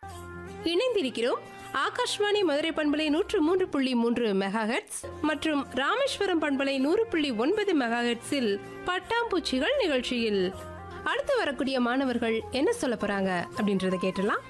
இணைந்திருக்கிறோம் ஆகாஷ்வாணி மதுரை பண்பலை நூற்று மூன்று புள்ளி மூன்று மெகாஹெட்ஸ் மற்றும் ராமேஸ்வரம் பண்பலை நூறு புள்ளி ஒன்பது மெகாஹெட்ஸில் பட்டாம்பூச்சிகள் நிகழ்ச்சியில் அடுத்து வரக்கூடிய மாணவர்கள் என்ன சொல்ல போறாங்க அப்படின்றத கேட்டலாம்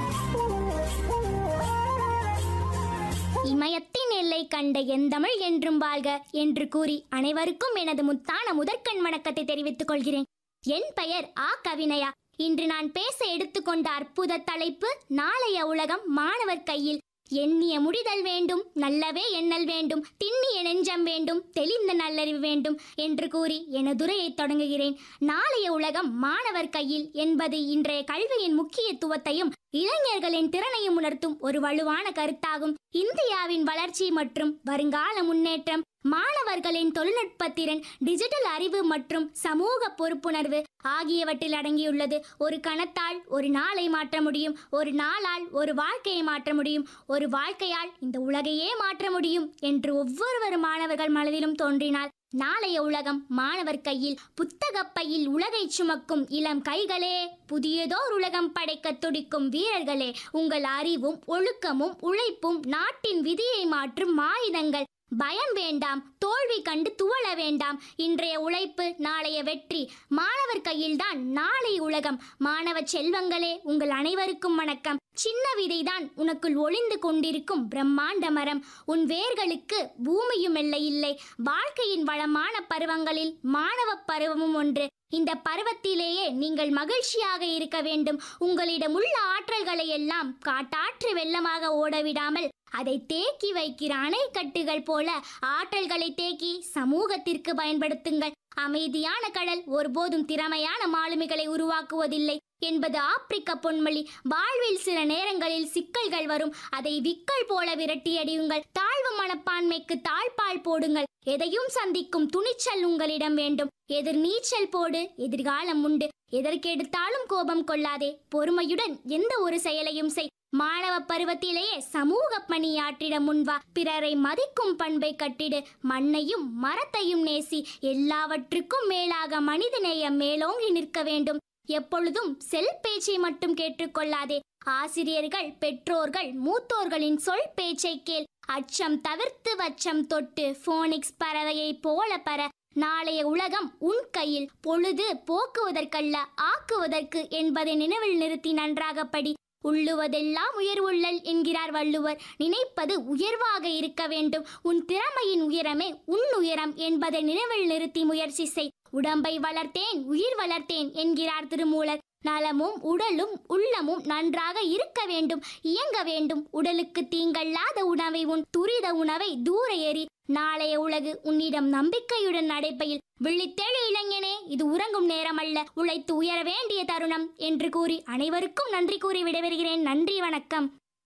இமயத்தின் எல்லை கண்ட எந்தமிழ் என்றும் வாழ்க என்று கூறி அனைவருக்கும் எனது முத்தான முதற்கண் வணக்கத்தை தெரிவித்துக் கொள்கிறேன் என் பெயர் ஆ கவினயா இன்று நான் பேச எடுத்துக்கொண்ட அற்புத தலைப்பு நாளைய உலகம் மாணவர் கையில் எண்ணிய முடிதல் வேண்டும் நல்லவே எண்ணல் வேண்டும் திண்ணிய நெஞ்சம் வேண்டும் தெளிந்த நல்லறிவு வேண்டும் என்று கூறி எனதுரையை தொடங்குகிறேன் நாளைய உலகம் மாணவர் கையில் என்பது இன்றைய கல்வியின் முக்கியத்துவத்தையும் இளைஞர்களின் திறனையும் உணர்த்தும் ஒரு வலுவான கருத்தாகும் இந்தியாவின் வளர்ச்சி மற்றும் வருங்கால முன்னேற்றம் மாணவர்களின் தொழில்நுட்ப திறன் டிஜிட்டல் அறிவு மற்றும் சமூக பொறுப்புணர்வு ஆகியவற்றில் அடங்கியுள்ளது ஒரு கணத்தால் ஒரு நாளை மாற்ற முடியும் ஒரு நாளால் ஒரு வாழ்க்கையை மாற்ற முடியும் ஒரு வாழ்க்கையால் இந்த உலகையே மாற்ற முடியும் என்று ஒவ்வொருவரு மாணவர்கள் மனதிலும் தோன்றினால் நாளைய உலகம் மாணவர் கையில் புத்தகப் பையில் உலகை சுமக்கும் இளம் கைகளே புதியதோர் உலகம் படைக்க துடிக்கும் வீரர்களே உங்கள் அறிவும் ஒழுக்கமும் உழைப்பும் நாட்டின் விதியை மாற்றும் ஆயுதங்கள் பயம் வேண்டாம் தோல்வி கண்டு துவள வேண்டாம் இன்றைய உழைப்பு நாளைய வெற்றி மாணவர் கையில்தான் நாளை உலகம் மாணவ செல்வங்களே உங்கள் அனைவருக்கும் வணக்கம் சின்ன விதைதான் உனக்குள் ஒளிந்து கொண்டிருக்கும் பிரம்மாண்ட மரம் உன் வேர்களுக்கு பூமியும் எல்லை இல்லை வாழ்க்கையின் வளமான பருவங்களில் மாணவ பருவமும் ஒன்று இந்த பருவத்திலேயே நீங்கள் மகிழ்ச்சியாக இருக்க வேண்டும் உங்களிடம் உள்ள ஆற்றல்களை எல்லாம் காட்டாற்று வெள்ளமாக ஓடவிடாமல் அதை தேக்கி வைக்கிற அணைக்கட்டுகள் போல ஆற்றல்களை தேக்கி சமூகத்திற்கு பயன்படுத்துங்கள் அமைதியான கடல் ஒருபோதும் திறமையான மாலுமிகளை உருவாக்குவதில்லை என்பது ஆப்பிரிக்க பொன்மொழி வாழ்வில் சில நேரங்களில் சிக்கல்கள் வரும் அதை விக்கல் போல விரட்டியடியுங்கள் தாழ்வு மனப்பான்மைக்கு தாழ்பால் போடுங்கள் எதையும் சந்திக்கும் துணிச்சல் உங்களிடம் வேண்டும் எதிர் நீச்சல் போடு எதிர்காலம் உண்டு எதற்கெடுத்தாலும் கோபம் கொள்ளாதே பொறுமையுடன் எந்த ஒரு செயலையும் செய் மாணவ பருவத்திலேயே சமூக பணியாற்றிட முன்வா பிறரை மதிக்கும் பண்பை கட்டிடு மண்ணையும் மரத்தையும் நேசி எல்லாவற்றுக்கும் மேலாக மனிதநேயம் மேலோங்கி நிற்க வேண்டும் எப்பொழுதும் செல் பேச்சை மட்டும் கேட்டுக்கொள்ளாதே ஆசிரியர்கள் பெற்றோர்கள் மூத்தோர்களின் சொல் பேச்சை கேள் அச்சம் தவிர்த்து வச்சம் தொட்டு போனிக்ஸ் பறவையை போல பர நாளைய உலகம் உன் கையில் பொழுது போக்குவதற்கல்ல ஆக்குவதற்கு என்பதை நினைவில் நிறுத்தி நன்றாக படி உள்ளுவதெல்லாம் உயர்வுள்ளல் என்கிறார் வள்ளுவர் நினைப்பது உயர்வாக இருக்க வேண்டும் உன் திறமையின் உயரமே உன் உயரம் என்பதை நினைவில் நிறுத்தி முயற்சி செய் உடம்பை வளர்த்தேன் உயிர் வளர்த்தேன் என்கிறார் திருமூலர் நலமும் உடலும் உள்ளமும் நன்றாக இருக்க வேண்டும் இயங்க வேண்டும் உடலுக்கு தீங்கல்லாத உணவை உன் துரித உணவை தூர எறி நாளைய உலகு உன்னிடம் நம்பிக்கையுடன் நடைப்பையில் விழித்தெழு இளைஞனே இது உறங்கும் நேரமல்ல உழைத்து உயர வேண்டிய தருணம் என்று கூறி அனைவருக்கும் நன்றி கூறி விடைபெறுகிறேன் நன்றி வணக்கம்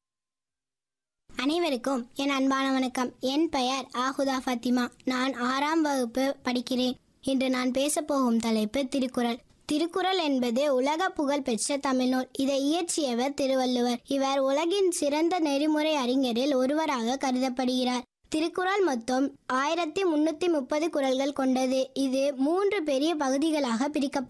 அனைவருக்கும் என் அன்பான வணக்கம் என் பெயர் ஆஹுதா ஃபத்திமா நான் ஆறாம் வகுப்பு படிக்கிறேன் இன்று நான் பேசப் போகும் தலைப்பு திருக்குறள் திருக்குறள் என்பது உலக புகழ் பெற்ற தமிழ்நூல் இதை இயற்றியவர் திருவள்ளுவர் இவர் உலகின் சிறந்த நெறிமுறை அறிஞரில் ஒருவராக கருதப்படுகிறார் திருக்குறள் மொத்தம் ஆயிரத்தி முன்னூத்தி முப்பது குறள்கள் கொண்டது இது மூன்று பெரிய பகுதிகளாக பிரிக்கப்பட்டது